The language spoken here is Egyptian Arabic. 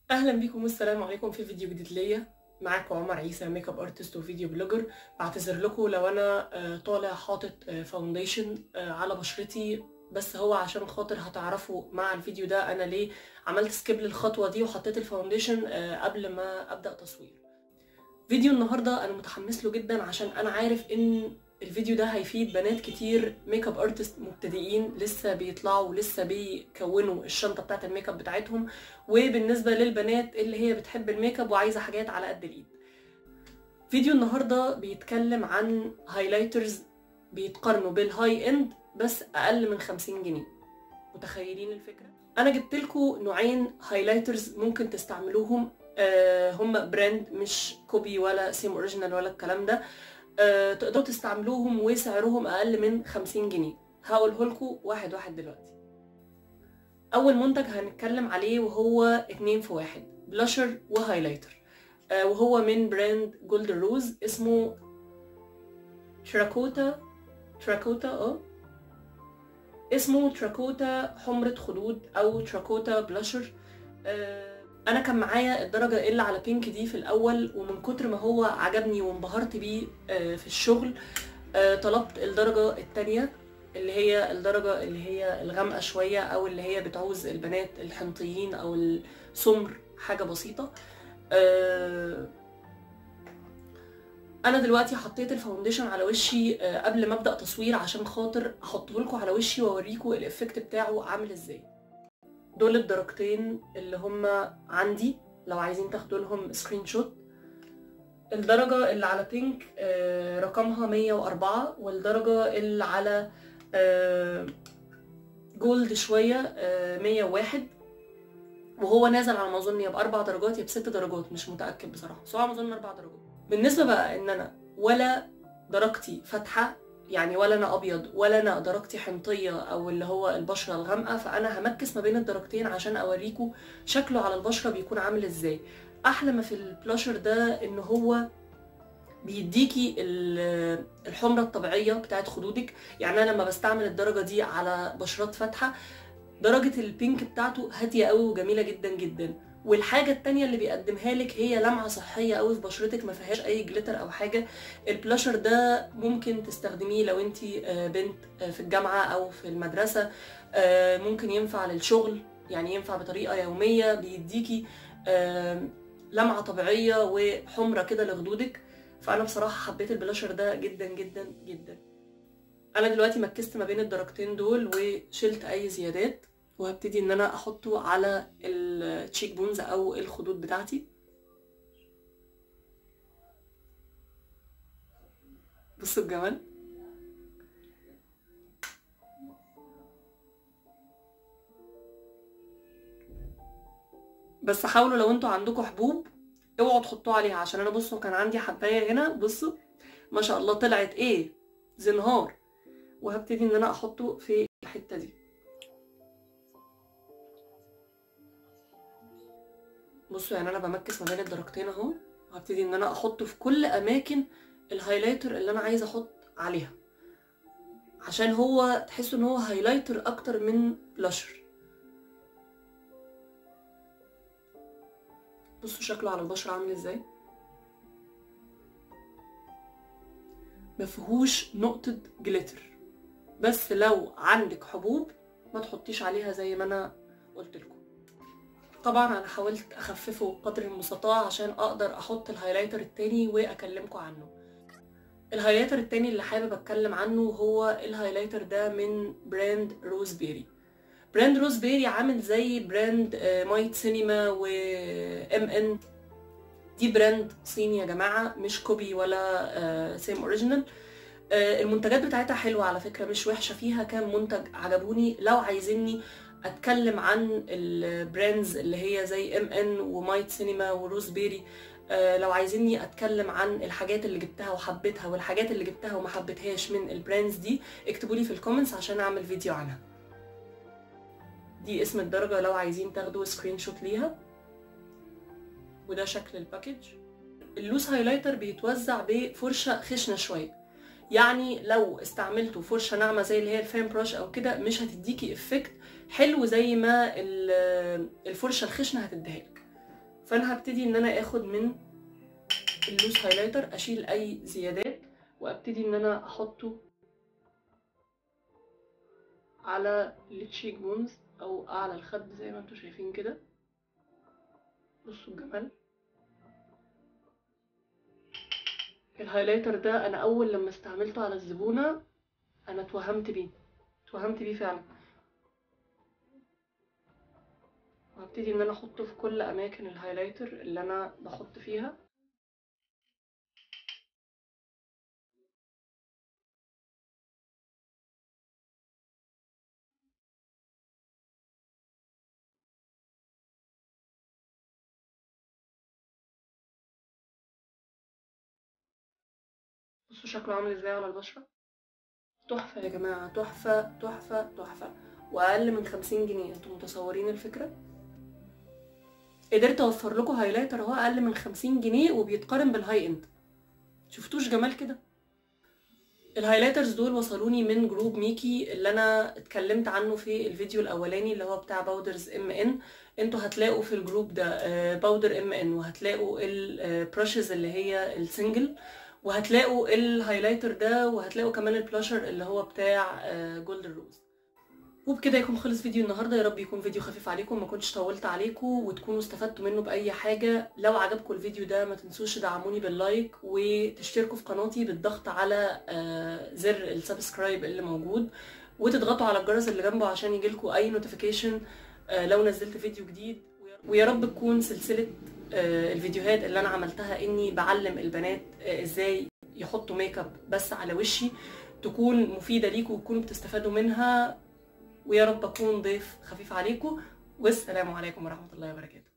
اهلا بيكم والسلام عليكم في فيديو جديد ليا معاكم عمر عيسى ميك اب ارتست وفيديو بلوجر بعتذر لكم لو انا آه، طالع حاطط آه، فاونديشن آه، على بشرتي بس هو عشان خاطر هتعرفوا مع الفيديو ده انا ليه عملت سكيب للخطوه دي وحطيت الفاونديشن آه، قبل ما ابدا تصوير فيديو النهارده انا متحمس له جدا عشان انا عارف ان الفيديو ده هيفيد بنات كتير ميك اب ارتست مبتدئين لسه بيطلعوا ولسه بيكونوا الشنطه بتاعت الميك اب بتاعتهم وبالنسبه للبنات اللي هي بتحب الميك اب وعايزه حاجات على قد الايد فيديو النهارده بيتكلم عن هايلايترز بيتقارنوا بالهاي اند بس اقل من 50 جنيه متخيلين الفكره انا جبت لكم نوعين هايلايترز ممكن تستعملوهم آه هم براند مش كوبي ولا سيم اوريجينال ولا الكلام ده آه تقدروا تستعملوهم وسعرهم اقل من 50 جنيه هقوله لكم واحد واحد دلوقتي اول منتج هنتكلم عليه وهو اتنين في واحد بلاشر وهايلايتر آه وهو من براند جولد روز اسمه تراكوتا تراكوتا اه اسمه تراكوتا حمرة خدود او تراكوتا بلاشر آه انا كان معايا الدرجة اللي على بينك دي في الاول ومن كتر ما هو عجبني وانبهرت بيه آه في الشغل آه طلبت الدرجة التانية اللي هي الدرجة اللي هي الغامقة شوية أو اللي هي بتعوز البنات الحنطيين أو السمر حاجة بسيطة أه أنا دلوقتي حطيت الفاونديشن على وشي أه قبل ما أبدأ تصوير عشان خاطر أحطه لكم على وشي وأوريكم الإفكت بتاعه عامل إزاي دول الدرجتين اللي هما عندي لو عايزين تاخدوا لهم سكرين شوت الدرجة اللي على بينك أه رقمها 104 والدرجة اللي على آه، جولد شويه آه، 101 وهو نازل على ما اظن يا باربع درجات يا بست درجات مش متاكد بصراحه بس هو على ما اظن اربع درجات بالنسبه بقى ان انا ولا درجتي فاتحه يعني ولا انا ابيض ولا انا درجتي حنطيه او اللي هو البشره الغامقه فانا همكس ما بين الدرجتين عشان اوريكم شكله على البشره بيكون عامل ازاي احلى ما في البلاشر ده ان هو بيديكي ال- الحمرة الطبيعية بتاعت خدودك يعني أنا لما بستعمل الدرجة دي على بشرات فاتحة درجة البينك بتاعته هادية قوي وجميلة جدا جدا والحاجة التانية اللي بيقدمها لك هي لمعة صحية قوي في بشرتك ما فيهاش أي جليتر أو حاجة البلاشر ده ممكن تستخدميه لو انت بنت آه، في الجامعة أو في المدرسة آه، ممكن ينفع للشغل يعني ينفع بطريقة يومية بيديكي آه، لمعة طبيعية وحمرة كده لخدودك فانا بصراحه حبيت البلاشر ده جدا جدا جدا انا دلوقتي مكست ما بين الدرجتين دول وشلت اي زيادات وهبتدي ان انا احطه على التشيك بونز او الخدود بتاعتي بصوا الجمال بس حاولوا لو انتوا عندكم حبوب اوعوا تحطوه عليها عشان انا بصوا كان عندي حبايه هنا بصوا ما شاء الله طلعت ايه زنهار وهبتدي ان انا احطه في الحته دي بصوا يعني انا بمكس ما بين الدرجتين اهو وهبتدي ان انا احطه في كل اماكن الهايلايتر اللي انا عايزه احط عليها عشان هو تحسوا ان هو هايلايتر اكتر من بلاشر بصوا شكله على البشرة عامل ازاي مفيهوش نقطة جليتر بس لو عندك حبوب ما تحطيش عليها زي ما انا قلت لكم طبعا انا حاولت اخففه قدر المستطاع عشان اقدر احط الهايلايتر التاني واكلمكم عنه الهايلايتر التاني اللي حابب اتكلم عنه هو الهايلايتر ده من براند روز بيري براند روز بيري عامل زي براند آه، مايت سينما و ام ان دي براند صيني يا جماعه مش كوبي ولا سيم اوريجينال المنتجات بتاعتها حلوه على فكره مش وحشه فيها كام منتج عجبوني لو عايزيني اتكلم عن البراندز اللي هي زي ام ان ومايت سينما وروز بيري آه، لو عايزيني اتكلم عن الحاجات اللي جبتها وحبيتها والحاجات اللي جبتها وما حبيتهاش من البراندز دي اكتبوا لي في الكومنتس عشان اعمل فيديو عنها دي اسم الدرجة لو عايزين تاخدوا سكرين شوت ليها وده شكل الباكج اللوس هايلايتر بيتوزع بفرشة خشنة شوية يعني لو استعملتوا فرشة ناعمة زي اللي هي الفان براش او كده مش هتديكي افكت حلو زي ما ال- الفرشة الخشنة هتديهالك فانا هبتدي ان انا اخد من اللوس هايلايتر اشيل اي زيادات وابتدي ان انا احطه على التشيك بونز او اعلى الخد زي ما انتم شايفين كده بصوا الجمال الهايلايتر ده انا اول لما استعملته على الزبونة انا اتوهمت بيه اتوهمت بيه فعلا وهبتدي ان انا احطه في كل اماكن الهايلايتر اللي انا بحط فيها بصوا شكله عامل ازاي على البشرة تحفة يا جماعة تحفة تحفة تحفة وأقل من خمسين جنيه انتوا متصورين الفكرة قدرت أوفر لكم هايلايتر اهو أقل من خمسين جنيه وبيتقارن بالهاي اند شفتوش جمال كده الهايلايترز دول وصلوني من جروب ميكي اللي انا اتكلمت عنه في الفيديو الاولاني اللي هو بتاع باودرز ام ان انتوا هتلاقوا في الجروب ده باودر ام ان وهتلاقوا البراشز اللي هي السنجل وهتلاقوا الهايلايتر ده وهتلاقوا كمان البلاشر اللي هو بتاع جولد روز وبكده يكون خلص فيديو النهارده يا رب يكون فيديو خفيف عليكم ما كنتش طولت عليكم وتكونوا استفدتوا منه باي حاجه لو عجبكم الفيديو ده ما تنسوش تدعموني باللايك وتشتركوا في قناتي بالضغط على زر السبسكرايب اللي موجود وتضغطوا على الجرس اللي جنبه عشان يجيلكم اي نوتيفيكيشن لو نزلت فيديو جديد ويا رب تكون سلسله الفيديوهات اللي انا عملتها اني بعلم البنات ازاي يحطوا ميك اب بس على وشي تكون مفيده ليكم وتكونوا بتستفادوا منها ويا رب اكون ضيف خفيف عليكم والسلام عليكم ورحمه الله وبركاته